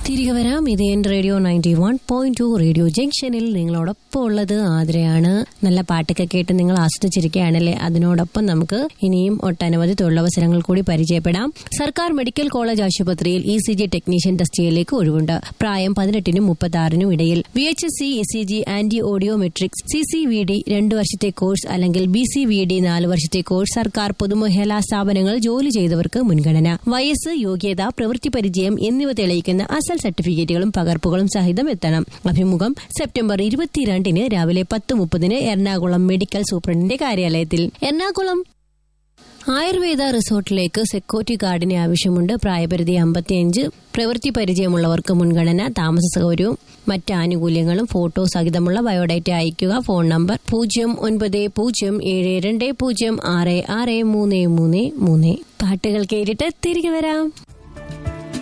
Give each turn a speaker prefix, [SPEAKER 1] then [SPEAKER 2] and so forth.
[SPEAKER 1] തിരികെ വരാം ഇത് എൻ radio ninety one point two radio ജംഗ്ഷനിൽ നിങ്ങളോടൊപ്പം ഉള്ളത് ആതിരയാണ് നല്ല പാട്ടൊക്കെ കേട്ട് നിങ്ങൾ ആസ്വദിച്ചിരിക്കുകയാണല്ലേ അതിനോടൊപ്പം നമുക്ക് ഇനിയും ഒട്ടനവധി തൊഴിലവസരങ്ങൾ കൂടി പരിചയപ്പെടാം സർക്കാർ മെഡിക്കൽ കോളേജ് ആശുപത്രിയിൽ ഇ സി ജി ടെക്നീഷ്യൻ തസ്തികയിലേക്ക് ഒഴിവുണ്ട് പ്രായം പതിനെട്ടിനും മുപ്പത്തി ആറിനും ഇടയിൽ V H S C S C G ആന്റി audiometrics C C V D രണ്ട് വർഷത്തെ കോഴ്സ് അല്ലെങ്കിൽ ബി സി വി ഡി നാല് വർഷത്തെ കോഴ്സ് സർക്കാർ പൊതുമേഖലാ സ്ഥാപനങ്ങൾ ജോലി ചെയ്തവർക്ക് മുൻഗണന വയസ്സ് യോഗ്യത പ്രവൃത്തി പരിചയം എന്നിവ തെളിയിക്കുന്ന അസൽ സർട്ടിഫിക്കറ്റുകളും പകർപ്പുകളും സഹിതം എത്തണം അഭിമുഖം സെപ്റ്റംബർ ഇരുപത്തിരണ്ടിന് രാവിലെ പത്ത് മുപ്പതിന് എറണാകുളം മെഡിക്കൽ സൂപ്രണ്ടിന്റെ കാര്യാലയത്തിൽ എറണാകുളം ആയുർവേദ റിസോർട്ടിലേക്ക് സെക്യൂരിറ്റി ഗാർഡിന് ആവശ്യമുണ്ട് പ്രായപരിധി അമ്പത്തിയഞ്ച് പ്രവൃത്തി പരിചയമുള്ളവർക്ക് മുൻഗണന താമസ സൗകര്യവും മറ്റ് ആനുകൂല്യങ്ങളും ഫോട്ടോ സഹിതമുള്ള ബയോഡേറ്റ അയയ്ക്കുക ഫോൺ നമ്പർ പൂജ്യം ഒൻപത് പൂജ്യം ഏഴ് രണ്ട് പൂജ്യം ആറ് ആറ് മൂന്ന് മൂന്ന് മൂന്ന് പാട്ടുകൾ കേട്ടിട്ട് തിരികെ വരാം